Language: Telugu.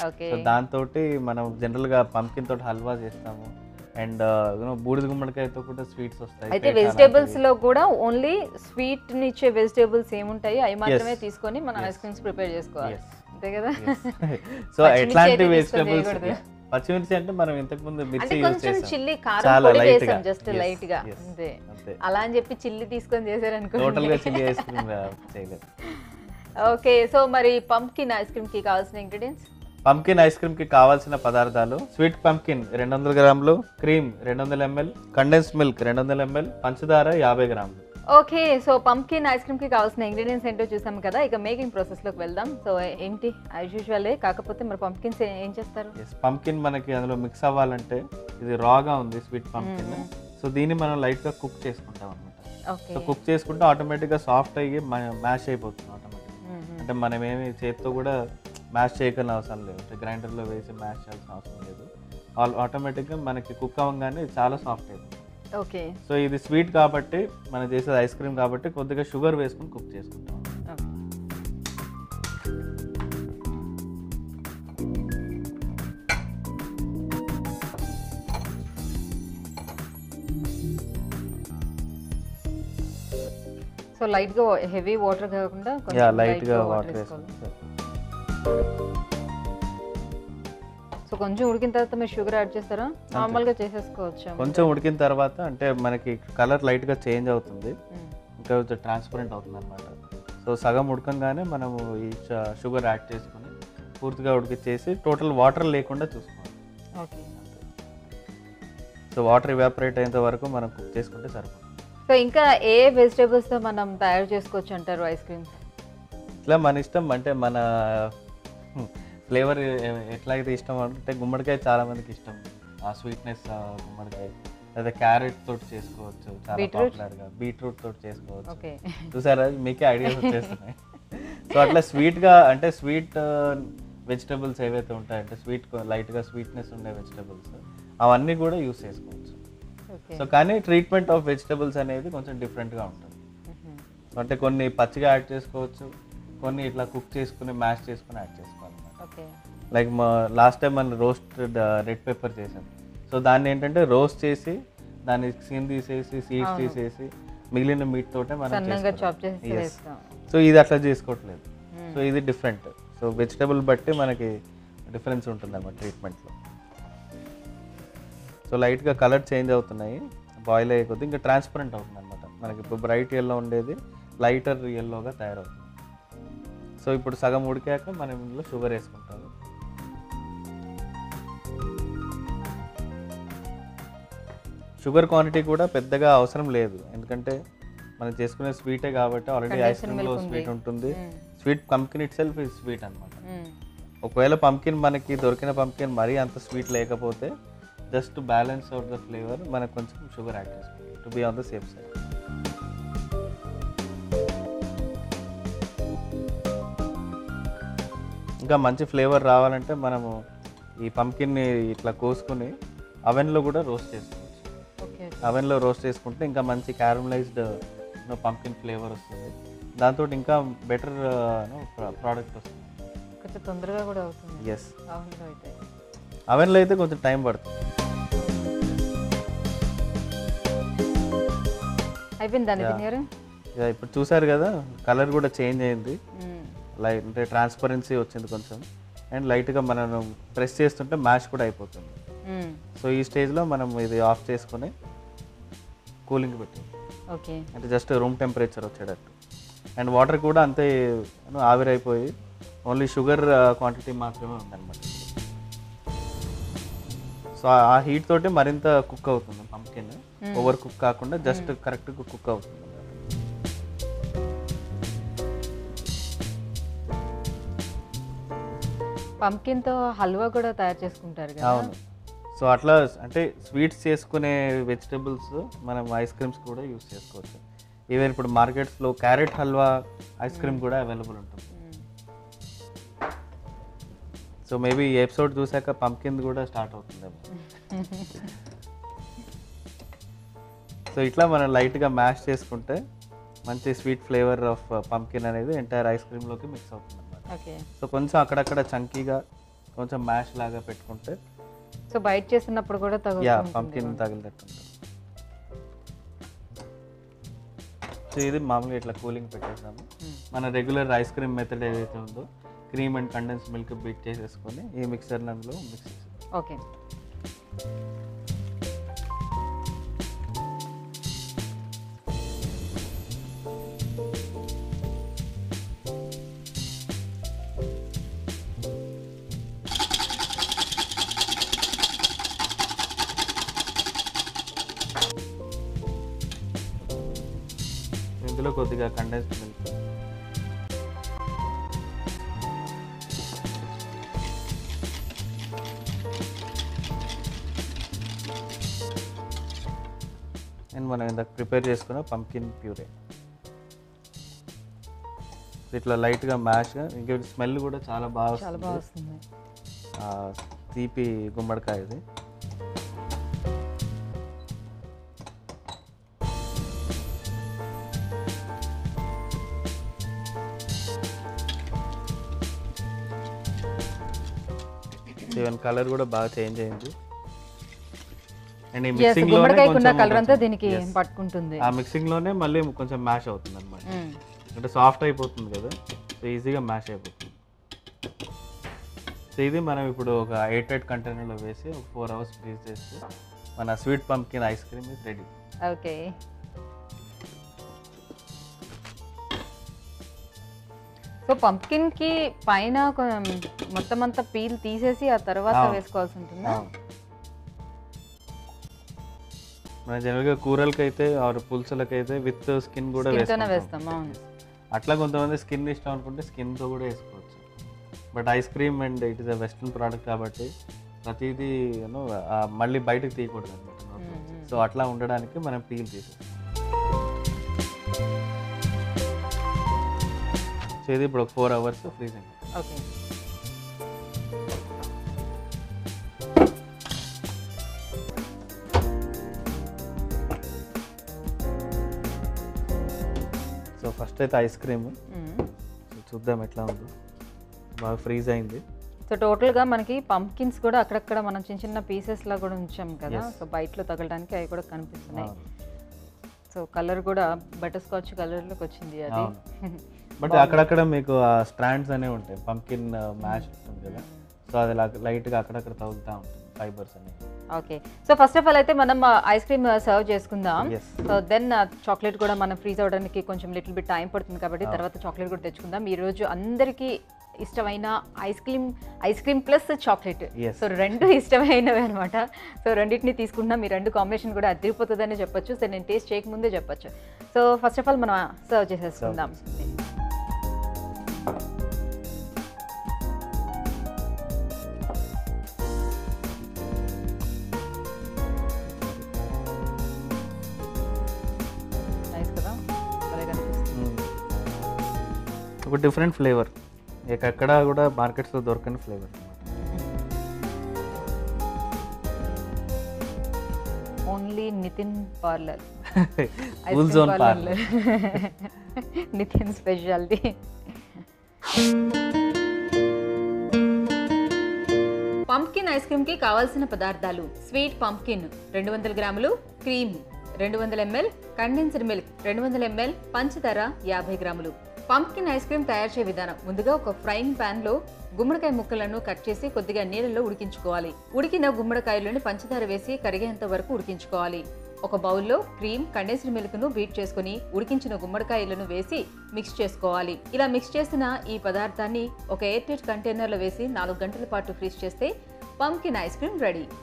ఓకే సో దాంతో మనం జనరల్గా పంకిన్ తోటి హల్వా చేస్తాము అండ్ బూడిద గుమ్మడికాయతో కూడా స్వీట్స్ వస్తాయి అయితే పేట వెజిటేబుల్స్ అలాంటివి. లో కూడా ఓన్లీ స్వీట్ ఇచ్చే వెజిటేబుల్స్ ఏముంటాయి అవి మాత్రమే Yes. తీసుకొని మనం Yes. ఐస్ క్రీమ్స్ ప్రిపేర్ చేసుకోవాలి Yes. అంతే కదా సో పచ్చిమిర్చి ఎట్లాంటి అయితే తీసుకొని వెజిటేబుల్స్ చేయకూడదు. పచ్చిమిర్చి అంటే మనం ఇంతకు ముందు అంటే మిర్చి యూజ్ కొంచెం చేసాం చిల్లి కారం చాలా పొడి light వేసాం గా. జస్ట్ Yes, లైట్ గా yes. అంతే అంతే అలా అని చెప్పి చిల్లి తీసుకొని చేశారనుకో టోటల్ గా చిల్లీ ఐస్ క్రీమ్ చేయలేదు ఓకే సో మరి పంప్కిన్ ఐస్ క్రీమ్ కి కావాల్సిన ఇంగ్రీడియంట్స్ పంకిన్ ఐస్ క్రీమ్ కి కావాల్సిన పదార్థాలు స్వీట్ పంకిన్ రెండు వందల గ్రాములు క్రీమ్ రెండు వందల ఎంఎల్ కండెన్స్ మిల్క్ రెండు వందల ఎంఎల్ పంచదార యాభై గ్రాములు okay so pumpkin ice cream కి కావాల్సిన ఇంగ్రీడియంట్స్ ఏంటో చూసాం కదా ఇక మేకింగ్ ప్రాసెస్ లోకి వెళ్దాం సో ఏంటి యాజ్ యూజువలే కాకపోతే మరి పంప్కిన్స్ ఏం చేస్తారు ఎస్ పంకిన్ మనకి అందులో మిక్స్ అవ్వాలంటే ఇది రాగా ఉంది స్వీట్ పంకిన్ సో దీన్ని మనం లైట్ గా కుక్ చేసుకుంటాం అనమాట ఓకే సో కుక్ చేసుకుంటే ఆటోమేటిక్ గా సాఫ్ట్ అయ్యి మ్యాష్ అయిపోతుంది ఆటోమేటిక్ అంటే మనం ఏమి చేతితో కూడా మ్యాష్ చేయగల అవసరం లేదు అంటే గ్రైండర్లో వేసి మ్యాష్ చేయాల్సిన అవసరం లేదు ఆటోమేటిక్గా మనకి కుక్ అవ్వగానే ఇది చాలా సాఫ్ట్ అయిపోతుంది ఓకే సో ఇది స్వీట్ కాబట్టి మనం చేసేది ఐస్ క్రీమ్ కాబట్టి కొద్దిగా షుగర్ వేసుకుని కుక్ చేసుకుంటాం సో లైట్ గా హెవీ వాటర్ కాకుండా యా కొంచెం లైట్ గా water వాటర్ వేసుకోవాలి. వేసుకుంటాం సో కొంచెం ఉడికిన తర్వాత మీరు షుగర్ యాడ్ చేస్తారా నార్మల్ గా చేసేసుకోవచ్చు కొంచెం ఉడికిన తర్వాత అంటే మనకి కలర్ లైట్ గా చేంజ్ అవుతుంది ఇంకా కొంచెం ట్రాన్స్పరెంట్ అవుతుంది అనమాట సో సగం ఉడకంగానే మనము ఈ షుగర్ యాడ్ చేసుకుని పూర్తిగా ఉడికిచ్చేసి టోటల్ వాటర్ లేకుండా చూసుకోవాలి ఓకే సో వాటర్ ఇవాపరేట్ అయ్యేంత వరకు మనం కుక్ చేసుకుంటే సరిపోతుంది సో ఇంకా ఏ వెజిటేబుల్స్ తో మనం తయారు చేసుకోవచ్చు అంటారు ఐస్ క్రీమ్స్ ఇట్లా మన ఇష్టం అంటే మన ఫ్లేవర్ ఎట్లా అయితే ఇష్టం అంటే గుమ్మడికాయ చాలా మందికి ఇష్టం ఆ స్వీట్నెస్ గుమ్మడికాయ లేదా క్యారెట్ తోటి చేసుకోవచ్చు చాలా Beetroot? పాపులర్ గా బీట్రూట్ తోటి చేసుకోవచ్చు ఓకే చూసారా మీకే ఐడియాస్ వచ్చేస్తున్నాయి సో అట్లా స్వీట్ గా అంటే స్వీట్ వెజిటబుల్స్ ఏవైతే ఉంటాయి అంటే స్వీట్ లైట్ గా స్వీట్నెస్ ఉండే వెజిటబుల్స్ అవన్నీ కూడా యూస్ చేసుకోవచ్చు ఓకే సో కానీ ట్రీట్మెంట్ ఆఫ్ వెజిటబుల్స్ అనేది కొంచెం different గా ఉంటుంది సో అంటే కొన్ని పచ్చిగా యాడ్ చేసుకోవచ్చు కొన్ని ఇట్లా కుక్ చేసుకుని మ్యాష్ చేసుకుని యాడ్ చేసుకోవాలన్నమాట ఓకే లైక్ మా లాస్ట్ టైం మనం రోస్టెడ్ రెడ్ పెప్పర్ చేసాం సో దాన్ని ఏంటంటే రోస్ట్ చేసి దాన్ని స్కిన్ తీసేసి సీడ్స్ అవును. తీసేసి మిగిలిన మీట్ తోటే మనం సన్నగా చాప్ చేసుకోవాలి. చేసి Yes. వేస్తాం సో ఇది అట్లా చేసుకోవట్లేదు సో ఇది డిఫరెంట్ సో వెజిటబుల్ బట్టి మనకి డిఫరెన్స్ ఉంటుంది అనమాట ట్రీట్మెంట్లో సో లైట్గా కలర్ చేంజ్ అవుతున్నాయి బాయిల్ అయ్యే కొద్దీ ఇంకా ట్రాన్స్పరెంట్ అవుతుంది అనమాట మనకి ఇప్పుడు బ్రైట్ ఎల్లో ఉండేది లైటర్ ఎల్లోగా తయారవుతుంది సో ఇప్పుడు సగం ఉడికాక మనం ఇందులో షుగర్ వేసుకుంటాము షుగర్ క్వాంటిటీ కూడా పెద్దగా అవసరం లేదు ఎందుకంటే మనం చేసుకునే స్వీటే కాబట్టి ఆల్రెడీ ఐస్ Condensed క్రీమ్లో milk ఉంది. స్వీట్ ఉంటుంది Mm. Sweet pumpkin itself is sweet అనమాట మ్మ్. ఒకవేళ పంకిన్ మనకి దొరికిన పంకిన్ మరీ అంత స్వీట్ లేకపోతే just balance out the flavour మనకు కొంచెం షుగర్ యాడ్ చేసుకోవాలి to be on the safe side ఇంకా మంచి ఫ్లేవర్ రావాలంటే మనము ఈ పంకిన్ని ఇట్లా కోసుకుని అవెన్లో కూడా రోస్ట్ చేసుకోవచ్చు ఓకే అవెన్లో రోస్ట్ చేసుకుంటే ఇంకా మంచి క్యారమలైజ్డ్ పంకిన్ ఫ్లేవర్ వస్తుంది దాంతో ఇంకా బెటర్ ప్రోడక్ట్ వస్తుంది కొంచెం తొందరగా కూడా అవుతుంది ఎస్ అవును అయితే అవెన్లో అయితే కొంచెం టైం పడుతుంది అయిపోయింది దాన్ని Yeah. తిన్నారు ఇక ఇప్పుడు చూసారు కదా కలర్ కూడా చేంజ్ అయింది లైట్ అంటే ట్రాన్స్పరెన్సీ వచ్చింది కొంచెం అండ్ లైట్గా మనం ప్రెస్ చేస్తుంటే మ్యాష్ కూడా అయిపోతుంది సో ఈ స్టేజ్లో మనం ఇది ఆఫ్ చేసుకొని కూలింగ్ పెట్టి ఓకే అంటే జస్ట్ రూమ్ టెంపరేచర్ వచ్చేటట్టు అండ్ వాటర్ కూడా అంతే you know, ఆవిరైపోయి ఓన్లీ షుగర్ క్వాంటిటీ మాత్రమే ఉందన్నమాట సో ఆ హీట్ తోటి మరింత కుక్ అవుతుంది పంకిన్ ఓవర్ కుక్ కాకుండా జస్ట్ కరెక్ట్గా కుక్ అవుతుంది పంకిన్ తో హల్వా కూడా తయారు చేసుకుంటారు కదా అవును సో అట్లా అంటే స్వీట్స్ చేసుకునే వెజిటబుల్స్ మనం ఐస్ క్రీమ్స్ కూడా యూస్ చేసుకోవచ్చు ఈవెన్ ఇప్పుడు మార్కెట్స్లో క్యారెట్ హల్వా ఐస్ క్రీమ్ కూడా అవైలబుల్ ఉంటుంది మ్మ్. సో మేబీ ఈ ఎపిసోడ్ చూసాక పంకిన్ కూడా స్టార్ట్ అవుతుందేమో సో ఇట్లా మనం లైట్గా మ్యాష్ చేసుకుంటే మంచి స్వీట్ ఫ్లేవర్ ఆఫ్ పంకిన్ అనేది ఎంటైర్ ఐస్ క్రీమ్లోకి మిక్స్ అవుతుంది అనమాట ఓకే సో కొంచెం అక్కడక్కడ చంకీగా కొంచెం మ్యాష్ లాగా పెట్టుకుంటే సో బయట చేస్తున్నప్పుడు కూడా యా తగులుతుంది పంకిన్ తగిలినట్టు ఉంటుంది సో ఇది మామూలుగా ఇట్లా కూలింగ్ పెట్టేసాము మన రెగ్యులర్ ఐస్ క్రీమ్ మెథడ్ ఏదైతే ఉందో cream and condense milk beat చేసేసుకొని ఈ మిక్సర్ నందులో మిక్స్ చేసి ఓకే ఇందులో కొద్దిగా కండెన్స్ మిల్క్ అండ్ మనం ఇందాక ప్రిపేర్ చేసుకున్న పంకిన్ ప్యూరే ఇట్లా లైట్గా మ్యాష్గా ఇంకా స్మెల్ కూడా చాలా బాగా చాలా వస్తుంది. బాగా వస్తుంది ఆ, తీపి గుమ్మడికాయ ఇది ఈవెన్ కలర్ కూడా బాగా చేంజ్ అయింది అండ్ ఈ Yes, మిక్సింగ్ గుమ్మడికాయకు ఉన్న కలర్ అంతా దీనికి పట్టుకుంటుంది ఆ మిక్సింగ్ లోనే మళ్ళీ కొంచెం మ్యాష్ అవుతుంది అనమాట మ్మ్. అంటే సాఫ్ట్ అయిపోతుంది కదా సో ఈజీగా మ్యాష్ అయిపోతుంది సో ఇది మనం ఇప్పుడు ఒక ఎయిట్ ఎయిట్ కంటైనర్లో వేసి ఒక ఫోర్ అవర్స్ ఫ్రీజ్ చేస్తే మన sweet pumpkin ice cream is ready okay so pumpkin కి పైన కొ- మొత్తం అంతా పీల్ తీసేసి ఆ తర్వాత అవును. వేసుకోవాల్సి ఉంటుందా మన జనరల్గా కూరలకి అయితే ఆర్ పులుసులకైతే విత్ స్కిన్ కూడా Skin తోనే వేసుకుంటాం వేస్తాం అవును అట్లా కొంతమంది స్కిన్ ఇష్టం అనుకుంటే స్కిన్తో కూడా వేసుకోవచ్చు but ice cream and it is a western product కాబట్టి ప్రతిదీ యూనో మళ్ళీ బయటకు తీయకూడదు అనమాట మ్మ్. సో అట్లా ఉండడానికి మనం పీల్ తీసేస్తాం సో ఇది ఇప్పుడు ఒక four hours freezing okay so first అయితే ఐస్ క్రీమ్ మ్మ్. చూద్దాం ఎట్లా ఉందో బాగా ఫ్రీజ్ అయింది సో టోటల్ గా మనకి పంప్కిన్స్ కూడా అక్కడక్కడ మనం చిన్న చిన్న పీసెస్ లా కూడా ఉంచాం కదా సో బయటలో తగలడానికి అవి కూడా కనిపిస్తున్నాయి సో కలర్ కూడా బటర్ స్కాచ్ కలర్ లోకి వచ్చింది అది బట్ అక్కడక్కడ మీకు ఆ స్ట్రాండ్స్ అనేవి ఉంటాయి పంకిన్ మ్యాష్ ఉంటుంది కదా సో అది లైట్గా అక్కడక్కడ తగులుతూ ఉంటుంది ఫైబర్స్ అనేవి okay so first of all అయితే మనం ఐస్ క్రీమ్ సర్వ్ చేసుకుందాం Yes. సో దెన్ చాక్లెట్ కూడా మనం ఫ్రీజ్ అవ్వడానికి కొంచెం లిటిల్ బిట్ టైం పడుతుంది కాబట్టి తర్వాత చాక్లెట్ కూడా తెచ్చుకుందాం ఈ రోజు అందరికీ ఇష్టమైన ice cream ice cream plus chocolate Yes. So రెండు ఇష్టమైనవి అనమాట సో రెండింటిని తీసుకుంటున్నాం మీ రెండు కాంబినేషన్ కూడా అదిరిపోతుందని చెప్పొచ్చు సో నేను టేస్ట్ చేయకముందే చెప్పొచ్చు సో ఫస్ట్ ఆఫ్ ఆల్ మనం సర్వ్ చేసేసుకుందాం నైస్ కదా భలే కనిపిస్తుంది ఒక డిఫరెంట్ ఫ్లేవర్ ఎక్కడ కూడా మార్కెట్స్లో దొరకని flavour only Nitin parlour cool zone parlour Nitin speciality pumpkin ice cream కి కావాల్సిన పదార్థాలు స్వీట్ పంప్కిన్ రెండు వందల గ్రాములు క్రీమ్ రెండు వందల ఎంఎల్ కండెన్స్డ్ మిల్క్ రెండు వందల ఎంఎల్ పంచదార యాభై గ్రాములు పంప్కిన్ ఐస్ క్రీమ్ తయారు చేసే విధానం ముందుగా ఒక ఫ్రైయింగ్ పాన్ లో గుమ్మడికాయ ముక్కలను కట్ చేసి కొద్దిగా నీళ్ళలో ఉడికించుకోవాలి ఉడికిన గుమ్మడికాయలోని పంచదార వేసి కరిగేంత వరకు ఉడికించుకోవాలి ఒక బౌల్లో క్రీమ్ కండెన్స్డ్ మిల్క్ ను బీట్ చేసుకుని ఉడికించిన గుమ్మడికాయలను వేసి మిక్స్ చేసుకోవాలి ఇలా మిక్స్ చేసిన ఈ పదార్థాన్ని ఒక ఎయిర్ టైట్ కంటైనర్లో వేసి నాలుగు గంటల పాటు ఫ్రీజ్ చేస్తే పంకిన్ ఐస్ క్రీమ్ రెడీ